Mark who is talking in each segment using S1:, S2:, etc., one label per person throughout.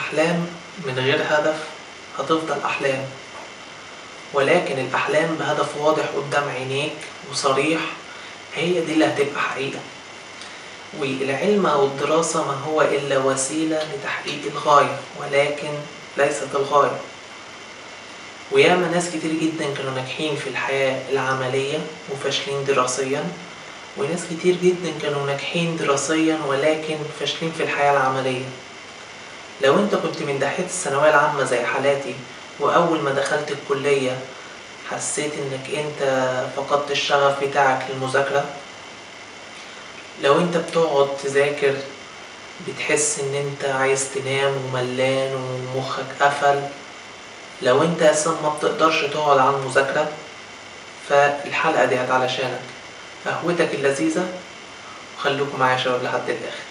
S1: الأحلام من غير هدف هتفضل أحلام ولكن الأحلام بهدف واضح قدام عينيك وصريح هي دي اللي هتبقى حقيقة والعلم أو الدراسة ما هو إلا وسيلة لتحقيق الغاية ولكن ليست الغاية وياما ناس كتير جدا كانوا ناجحين في الحياة العملية وفاشلين دراسيا وناس كتير جدا كانوا ناجحين دراسيا ولكن فاشلين في الحياة العملية لو انت كنت من دحية الثانوية العامة زي حالاتي وأول ما دخلت الكلية حسيت انك انت فقدت الشغف بتاعك للمذاكرة لو انت بتقعد تذاكر بتحس ان انت عايز تنام وملان ومخك قفل لو انت اصلا ما بتقدرش تقعد على المذاكرة فالحلقة دي علشانك قهوتك اللذيذة وخلوكم معايا يا شباب لحد الآخر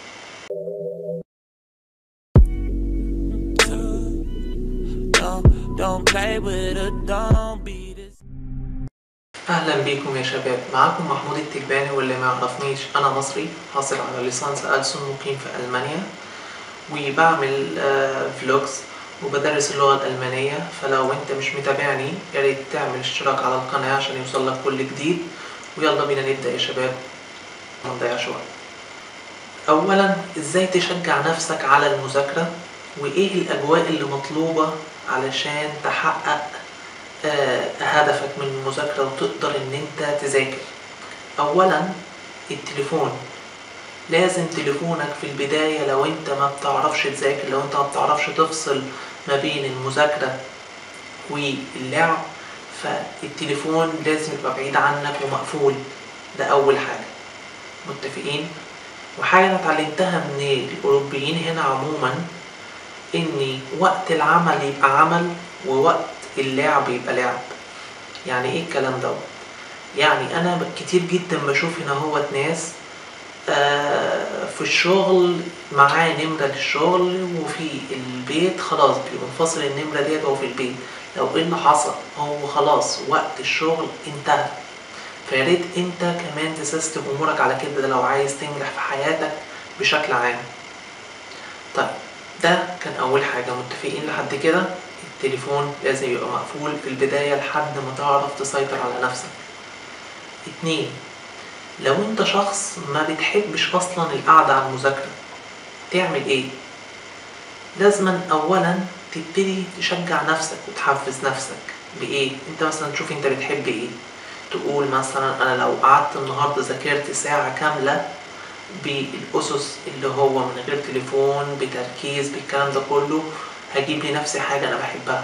S2: Don't, don't play with her, don't be this.
S1: أهلا بيكم يا شباب معاكم محمود التجباني واللي ما يعرفنيش أنا مصري حاصل على ليسانس ألسن مقيم في ألمانيا وبعمل آه، فلوجز وبدرس اللغة الألمانية فلو أنت مش متابعني ياريت تعمل اشتراك على القناة عشان يوصلك كل جديد ويلا بينا نبدأ يا شباب ما نضيعش وقت أولا إزاي تشجع نفسك على المذاكرة وإيه الأجواء اللي مطلوبة علشان تحقق آه، هدفك من المذاكرة وتقدر إن أنت تذاكر أولا التليفون لازم تليفونك في البداية لو أنت ما بتعرفش تذاكر لو أنت ما بتعرفش تفصل ما بين المذاكرة واللعب فالتليفون لازم يبقى بعيد عنك ومقفول ده أول حاجة متفقين وحاجة أنا اتعلمتها من الأوروبيين هنا عموما إن وقت العمل يبقى عمل ووقت اللعب يبقى لعب يعني إيه الكلام ده يعني أنا كتير جدا بشوف هنا هوت ناس آه، في الشغل معاه نمرة للشغل وفي البيت خلاص بيبقى منفصل النمرة ديت وهو في البيت لو ايه اللي حصل هو خلاص وقت الشغل انتهى فياريت انت كمان تسيستم امورك على كده ده لو عايز تنجح في حياتك بشكل عام طيب ده كان اول حاجة متفقين لحد كده التليفون لازم يبقى مقفول في البداية لحد ما تعرف تسيطر على نفسك اتنين لو انت شخص ما بتحبش اصلا القعدة على المذاكرة تعمل ايه لازما اولا تبتدي تشجع نفسك وتحفز نفسك بايه انت مثلا تشوف انت بتحب ايه تقول مثلا انا لو قعدت النهارده ذاكرت ساعة كاملة بالاسس اللي هو من غير تليفون بتركيز بالكلام ده كله هجيب لنفسي حاجة انا بحبها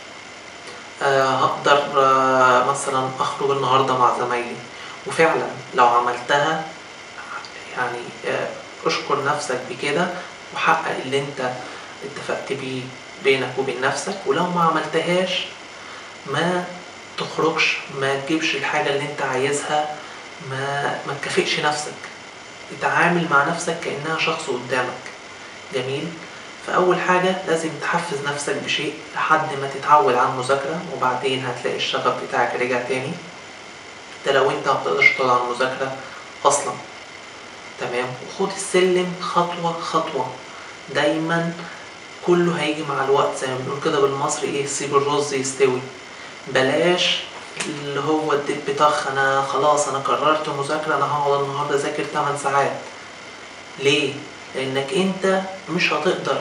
S1: آه هقدر آه مثلا اخرج النهارده مع زمايلي وفعلا لو عملتها يعني آه، اشكر نفسك بكده وحقق اللي انت اتفقت بيه بينك وبين نفسك ولو ما عملتهاش ما تخرجش ما تجيبش الحاجة اللي انت عايزها ما ما تكافئش نفسك اتعامل مع نفسك كأنها شخص قدامك جميل فأول حاجة لازم تحفز نفسك بشيء لحد ما تتعود على المذاكرة وبعدين هتلاقي الشغف بتاعك رجع تاني ده لو انت ما بتقدرش تقعد على المذاكرة أصلا تمام وخد السلم خطوة خطوة دايما كله هيجي مع الوقت زي ما بنقول كده بالمصري ايه سيب الرز يستوي بلاش اللي هو الدب طخ انا خلاص انا قررت مذاكرة انا هقعد النهارده اذاكر 8 ساعات ليه؟ لانك انت مش هتقدر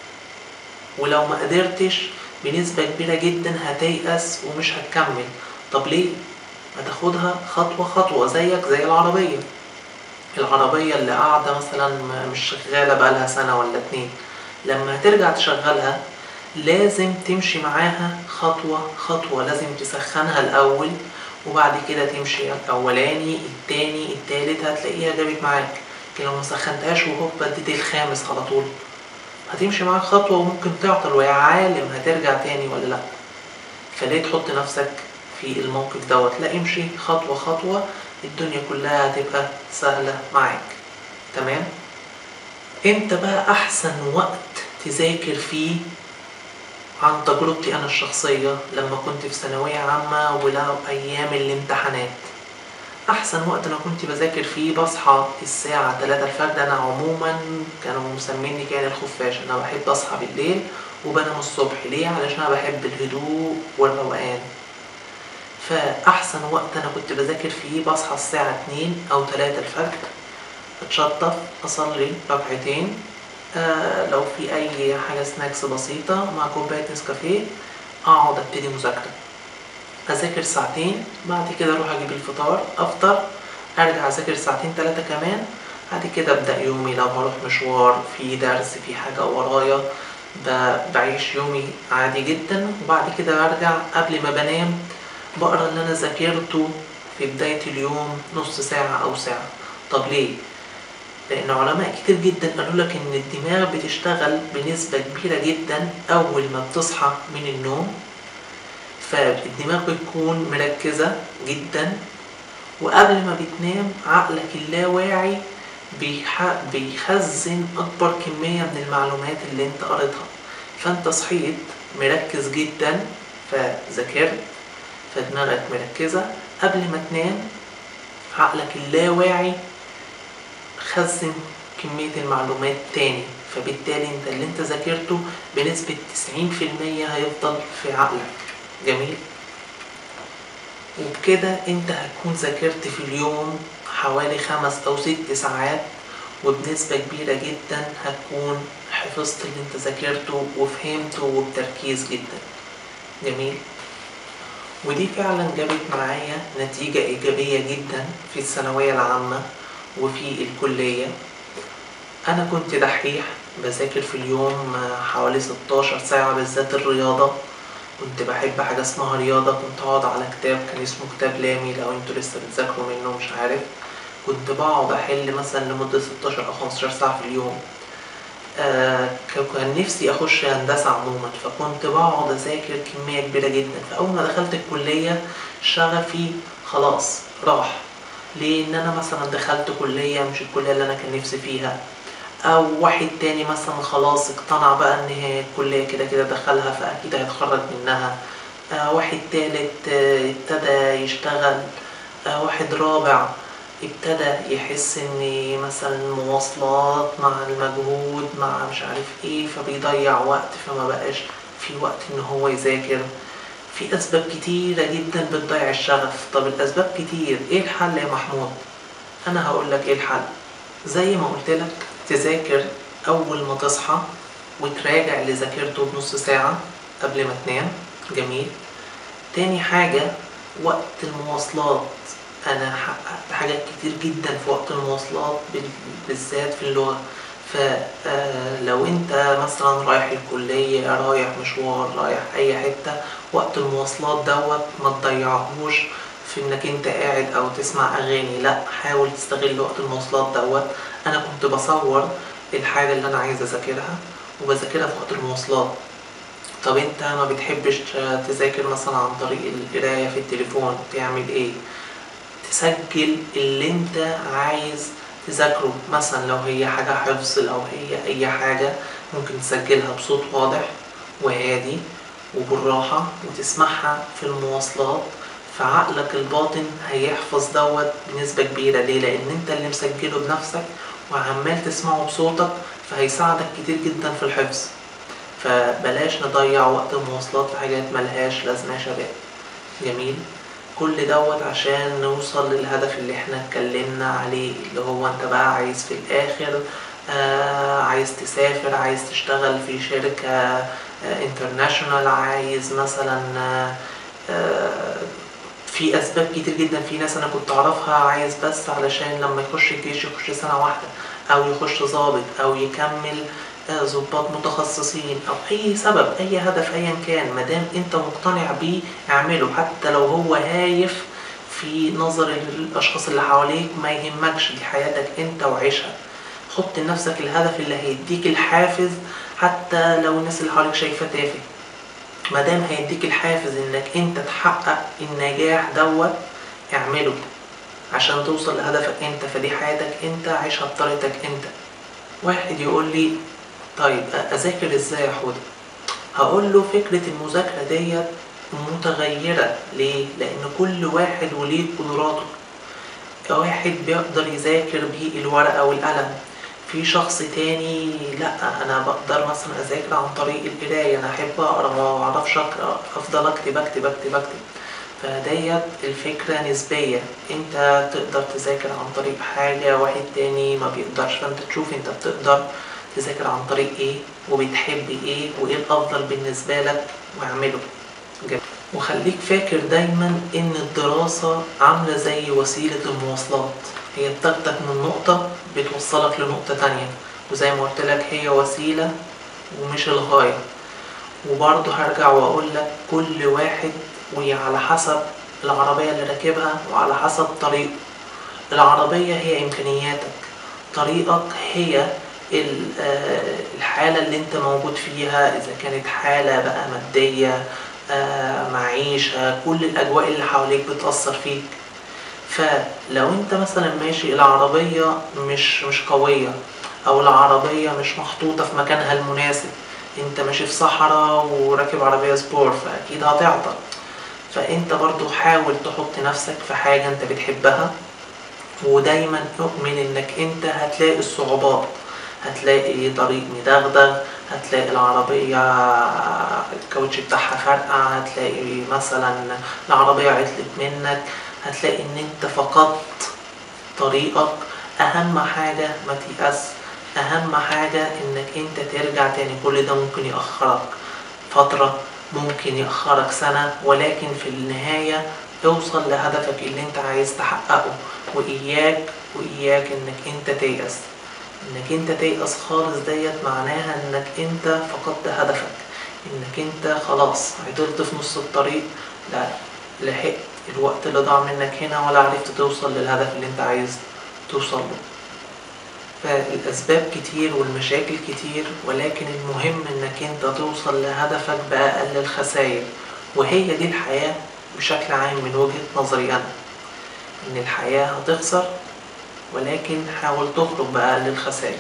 S1: ولو ما قدرتش بنسبة كبيرة جدا هتيأس ومش هتكمل طب ليه؟ ما تاخدها خطوة خطوة زيك زي العربية العربية اللي قاعدة مثلا م- مش شغالة بقالها سنة ولا اتنين لما هترجع تشغلها لازم تمشي معاها خطوة خطوة لازم تسخنها الأول وبعد كده تمشي الأولاني التاني التالت هتلاقيها جابت معاك لكن لو ما سخنتهاش وهوب اديت الخامس على طول هتمشي معاك خطوة وممكن تعطل ويا عالم هترجع تاني ولا لأ فليه تحط نفسك في الموقف دوت لا امشي خطوة خطوة الدنيا كلها هتبقى سهلة معاك تمام امتى بقى احسن وقت تذاكر فيه عن تجربتي انا الشخصية لما كنت في ثانوية عامة ولو ايام الامتحانات احسن وقت انا كنت بذاكر فيه بصحى الساعة 3 الفجر انا عموما كانوا مسميني كان الخفاش انا بحب اصحى بالليل وبنام الصبح ليه علشان انا بحب الهدوء والروقان فاحسن وقت انا كنت بذاكر فيه بصحى الساعة 2 او 3 الفجر اتشطف اصلي ركعتين آه لو في اي حاجة سناكس بسيطة مع كوباية نسكافيه اقعد ابتدي مذاكرة اذاكر ساعتين بعد كده اروح اجيب الفطار افطر ارجع اذاكر ساعتين تلاتة كمان بعد كده ابدا يومي لو هروح مشوار في درس في حاجة ورايا ب- بعيش يومي عادي جدا وبعد كده برجع قبل ما بنام بقرا اللي انا ذاكرته في بداية اليوم نص ساعة او ساعة طب ليه؟ لأن علماء كتير جدا قالوا لك إن الدماغ بتشتغل بنسبة كبيرة جدا أول ما بتصحى من النوم فالدماغ بتكون مركزة جدا وقبل ما بتنام عقلك اللاواعي بيح- بيخزن أكبر كمية من المعلومات اللي أنت قريتها فأنت صحيت مركز جدا فذاكرت فدماغك مركزة قبل ما تنام عقلك اللاواعي خزن كمية المعلومات تاني فبالتالي انت اللي انت ذاكرته بنسبة 90% هيفضل في عقلك جميل وبكده انت هتكون ذاكرت في اليوم حوالي خمس او ست ساعات وبنسبة كبيرة جدا هتكون حفظت اللي انت ذاكرته وفهمته وبتركيز جدا جميل ودي فعلا جابت معايا نتيجة إيجابية جدا في الثانوية العامة وفي الكلية أنا كنت دحيح بذاكر في اليوم حوالي 16 ساعة بالذات الرياضة كنت بحب حاجة اسمها رياضة كنت أقعد على كتاب كان اسمه كتاب لامي لو انتوا لسه بتذاكروا منه مش عارف كنت بقعد أحل مثلا لمدة 16 أو 15 ساعة في اليوم آه كان نفسي أخش هندسة عموما فكنت بقعد أذاكر كمية كبيرة جدا فأول ما دخلت الكلية شغفي خلاص راح ليه ان انا مثلا دخلت كلية مش الكلية اللي انا كان نفسي فيها او واحد تاني مثلا خلاص اقتنع بقى ان هي الكلية كده كده دخلها فاكيد هيتخرج منها آه واحد تالت آه ابتدى يشتغل آه واحد رابع ابتدى يحس ان مثلا المواصلات مع المجهود مع مش عارف ايه فبيضيع وقت فما بقاش في وقت ان هو يذاكر في أسباب كتيرة جدا بتضيع الشغف طب الأسباب كتير إيه الحل يا محمود؟ أنا هقول لك إيه الحل زي ما قلت لك تذاكر أول ما تصحى وتراجع اللي ذاكرته بنص ساعة قبل ما تنام جميل تاني حاجة وقت المواصلات أنا حققت حاجات كتير جدا في وقت المواصلات بال- بالذات في اللغة فلو انت مثلا رايح الكلية رايح مشوار رايح اي حتة وقت المواصلات دوت ما تضيعهوش في انك انت قاعد او تسمع اغاني لا حاول تستغل وقت المواصلات دوت انا كنت بصور الحاجة اللي انا عايز اذاكرها وبذاكرها في وقت المواصلات طب انت ما بتحبش تذاكر مثلا عن طريق القراية في التليفون تعمل ايه تسجل اللي انت عايز تذاكره مثلا لو هي حاجة حفظ لو هي أي حاجة ممكن تسجلها بصوت واضح وهادي وبالراحة وتسمعها في المواصلات فعقلك الباطن هيحفظ دوت بنسبة كبيرة ليه؟ لأن أنت اللي مسجله بنفسك وعمال تسمعه بصوتك فهيساعدك كتير جدا في الحفظ فبلاش نضيع وقت المواصلات في حاجات ملهاش لازمة يا شباب جميل كل دوت عشان نوصل للهدف اللي احنا اتكلمنا عليه اللي هو انت بقى عايز في الاخر آه عايز تسافر عايز تشتغل في شركة آه انترناشونال عايز مثلا آه آه في اسباب كتير جدا في ناس انا كنت اعرفها عايز بس علشان لما يخش الجيش يخش سنة واحدة او يخش ضابط او يكمل آه، ضباط متخصصين او اي سبب اي هدف ايا كان مادام انت مقتنع بيه اعمله حتى لو هو هايف في نظر الاشخاص اللي حواليك ما يهمكش دي حياتك انت وعيشها حط لنفسك الهدف اللي هيديك الحافز حتى لو الناس اللي حواليك شايفاه تافه مادام هيديك الحافز انك انت تحقق النجاح دوت اعمله عشان توصل لهدفك انت فدي حياتك انت عيشها بطريقتك انت واحد يقول لي طيب اذاكر ازاي يا حوده هقول له فكرة المذاكرة ديت متغيرة ليه؟ لأن كل واحد وليه قدراته واحد بيقدر يذاكر بالورقة والقلم في شخص تاني لا انا بقدر مثلا اذاكر عن طريق القرايه انا احب اقرا ما اعرفش اقرا افضل اكتب اكتب اكتب اكتب فديت الفكرة نسبية انت تقدر تذاكر عن طريق حاجة واحد تاني ما بيقدرش فانت تشوف انت بتقدر تذاكر عن طريق ايه وبتحب ايه وايه الافضل بالنسبة لك واعمله جميل. وخليك فاكر دايما ان الدراسة عاملة زي وسيلة المواصلات هي بتاخدك من نقطة بتوصلك لنقطة تانية وزي ما قلت لك هي وسيلة ومش الغاية وبرضه هرجع واقول لك كل واحد وعلى حسب العربية اللي راكبها وعلى حسب طريقه العربية هي إمكانياتك طريقك هي ال- آه، الحالة اللي انت موجود فيها إذا كانت حالة بقى مادية آه، معيشة كل الأجواء اللي حواليك بتأثر فيك فلو انت مثلا ماشي العربية مش مش قوية أو العربية مش محطوطة في مكانها المناسب انت ماشي في صحراء وراكب عربية سبور فأكيد هتعطل فانت برضو حاول تحط نفسك في حاجة انت بتحبها ودايما اؤمن انك انت هتلاقي الصعوبات هتلاقي طريق مدغدغ هتلاقي العربية الكاوتش بتاعها فرقع هتلاقي مثلا العربية عطلت منك هتلاقي ان انت فقدت طريقك اهم حاجة ما تيأس اهم حاجة انك انت ترجع تاني كل ده ممكن يأخرك فترة ممكن يأخرك سنة ولكن في النهاية اوصل لهدفك اللي انت عايز تحققه وإياك وإياك انك انت تيأس انك انت تيأس خالص ديت معناها انك انت فقدت هدفك انك انت خلاص عطلت في نص الطريق لا لحقت الوقت اللي ضاع منك هنا ولا عرفت توصل للهدف اللي انت عايز توصل له فالأسباب كتير والمشاكل كتير ولكن المهم إنك أنت توصل لهدفك بأقل الخسائر وهي دي الحياة بشكل عام من وجهة نظري أنا إن الحياة هتخسر ولكن حاول تخرج بأقل الخسائر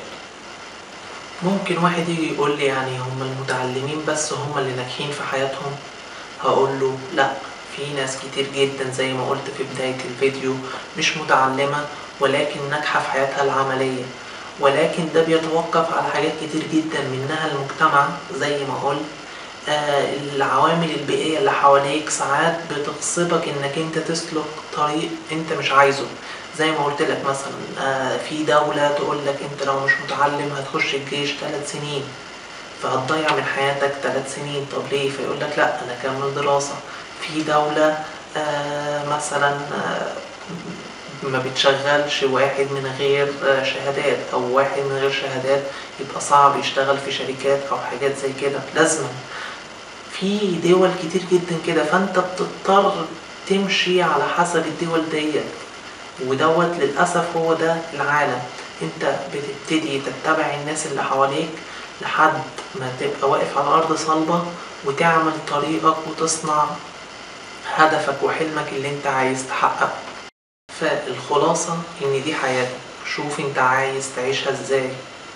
S1: ممكن واحد يجي يقول لي يعني هم المتعلمين بس هم اللي ناجحين في حياتهم هقول له لا في ناس كتير جدا زي ما قلت في بداية الفيديو مش متعلمة ولكن ناجحة في حياتها العملية ولكن ده بيتوقف على حاجات كتير جدا منها المجتمع زي ما قلت آه العوامل البيئية اللي حواليك ساعات بتغصبك انك انت تسلك طريق انت مش عايزه زي ما قلت لك مثلا آه في دولة تقول لك انت لو مش متعلم هتخش الجيش ثلاث سنين فهتضيع من حياتك ثلاث سنين طب ليه فيقول لك لا انا اكمل دراسة في دولة آه مثلا آه ما بتشغلش واحد من غير آه، شهادات او واحد من غير شهادات يبقى صعب يشتغل في شركات او حاجات زي كده لازما في دول كتير جدا كده فانت بتضطر تمشي على حسب الدول ديت ودوت للأسف هو ده العالم انت بتبتدي تتبع الناس اللي حواليك لحد ما تبقى واقف على أرض صلبة وتعمل طريقك وتصنع هدفك وحلمك اللي انت عايز تحققه فالخلاصة ان دي حياتك شوف انت عايز تعيشها ازاي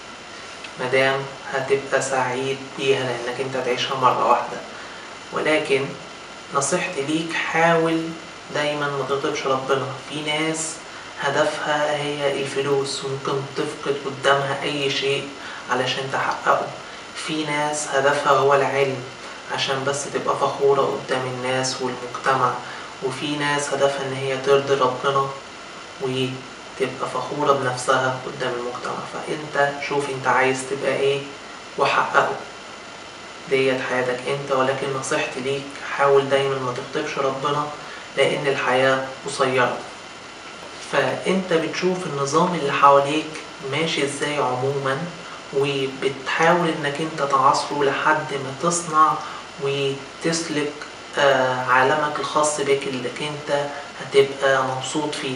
S1: مادام هتبقى سعيد بيها لانك انت تعيشها مرة واحدة ولكن نصيحتي ليك حاول دايما ما تغضبش ربنا في ناس هدفها هي الفلوس وممكن تفقد قدامها اي شيء علشان تحققه في ناس هدفها هو العلم عشان بس تبقى فخورة قدام الناس والمجتمع وفي ناس هدفها ان هي ترضي ربنا وتبقى فخورة بنفسها قدام المجتمع فانت شوف انت عايز تبقى ايه وحققه ديت حياتك انت ولكن نصيحتي ليك حاول دايما ما تغضبش ربنا لان الحياة قصيرة فانت بتشوف النظام اللي حواليك ماشي ازاي عموما وبتحاول انك انت تعاصره لحد ما تصنع وتسلك آه، عالمك الخاص بك اللي انت هتبقى مبسوط فيه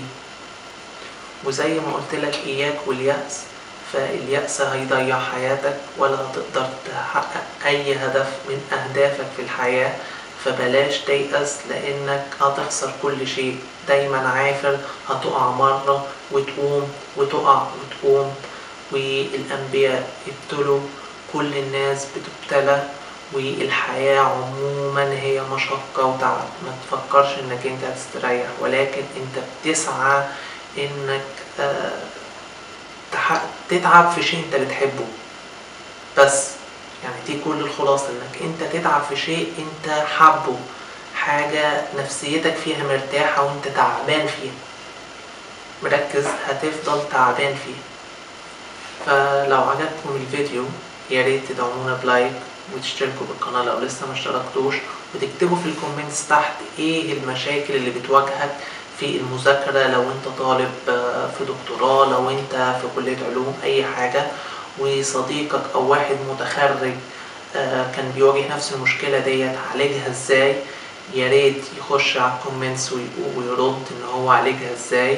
S1: وزي ما قلت لك اياك واليأس فاليأس هيضيع حياتك ولا هتقدر تحقق اي هدف من اهدافك في الحياة فبلاش تيأس لانك هتخسر كل شيء دايما عافر هتقع مرة وتقوم وتقع وتقوم والانبياء ابتلوا كل الناس بتبتلى والحياة عموما هي مشقة وتعب ما تفكرش انك انت هتستريح ولكن انت بتسعى انك آه، تح- تتعب في شيء انت بتحبه بس يعني دي كل الخلاصة انك انت تتعب في شيء انت حابه حاجة نفسيتك فيها مرتاحة وانت تعبان فيها مركز هتفضل تعبان فيها فلو عجبكم الفيديو يا ريت تدعمونا بلايك وتشتركوا بالقناة لو لسه ما اشتركتوش وتكتبوا في الكومنتس تحت ايه المشاكل اللي بتواجهك في المذاكرة لو انت طالب آه، في دكتوراه لو انت في كلية علوم اي حاجة وصديقك او واحد متخرج آه، كان بيواجه نفس المشكلة ديت عالجها ازاي يا ريت يخش على الكومنتس ويقو- ويرد ان هو عالجها ازاي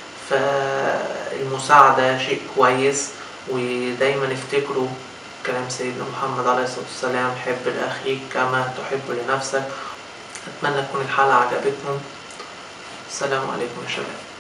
S1: فالمساعدة شيء كويس ودايما افتكروا كلام سيدنا محمد عليه الصلاة والسلام حب لأخيك كما تحب لنفسك أتمنى تكون الحلقة عجبتكم السلام عليكم يا شباب